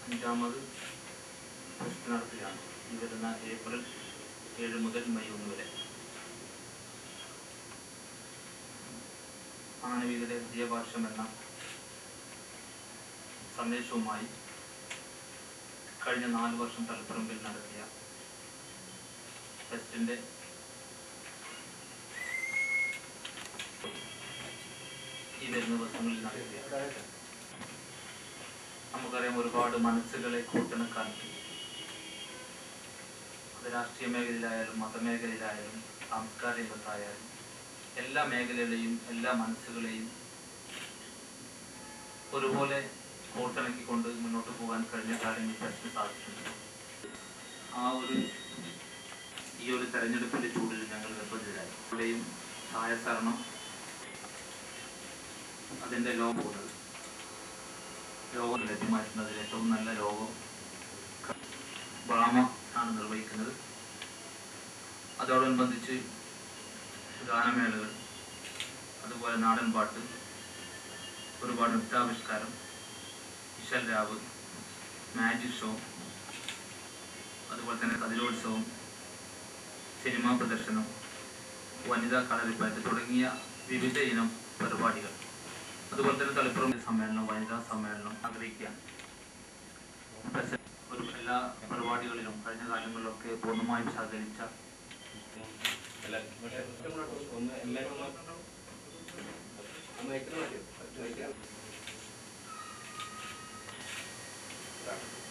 അഞ്ചാമത് ടെസ്റ്റ് നടത്തുകയാണ് ഈ വരുന്ന ഏപ്രിൽ ഏഴ് മുതൽ മെയ് ഒന്ന് വരെ മാനവികതയുടെ ഹൃദയഭാഷം എന്ന സന്ദേശവുമായി കഴിഞ്ഞ നാല് വർഷം തലപ്പറമ്പിൽ നടത്തിയ ടെസ്റ്റിന്റെ ഈ വരുന്ന ദിവസങ്ങളിൽ നടത്തുക നമുക്കറിയാം ഒരുപാട് മനസ്സുകളെ കൂട്ടിണക്കാക്കി അത് രാഷ്ട്രീയ മേഖലയിലായാലും മതമേഖലയിലായാലും സാംസ്കാരിക രംഗത്തായാലും എല്ലാ മേഖലകളെയും എല്ലാ മനസ്സുകളെയും ഒരുപോലെ കോർത്തിണക്കിക്കൊണ്ട് മുന്നോട്ട് പോകാൻ കഴിഞ്ഞ കാര്യം ഈ ടെസ്റ്റിന് സാധിച്ചിട്ടുണ്ട് ആ ഒരു ഈ ഒരു തെരഞ്ഞെടുപ്പിന്റെ ചൂടിൽ ഞങ്ങൾ നിർബന്ധിതരായി ഇവിടെയും സഹായസഹകരണം അതിന്റെ ലോകം പോകുന്നത് രോഗം ലഭ്യമാക്കുന്നതിൽ ഏറ്റവും നല്ല രോഗം ബാമ ആണ് നിർവഹിക്കുന്നത് അതോടനുബന്ധിച്ച് ഗാനമേളകൾ അതുപോലെ നാടൻ പാട്ട് ഒരുപാട് നൃത്താവിഷ്കാരം ഇശൽ രാവ് മാജിക് ഷോ അതുപോലെ തന്നെ കതിരോത്സവം സിനിമാ പ്രദർശനം വനിതാ കളരിപ്പയറ്റ് തുടങ്ങിയ വിവിധ ഇനം പരിപാടികൾ അതുപോലെ തന്നെ തലപ്പുറം സമ്മേളനം വനിതാ സമ്മേളനം ആഗ്രഹിക്കുകയാണ് പ്രസ- ഒരു എല്ലാ പരിപാടികളിലും കഴിഞ്ഞ കാലങ്ങളിലൊക്കെ പൂർണ്ണമായും സഹകരിച്ച ഒന്ന്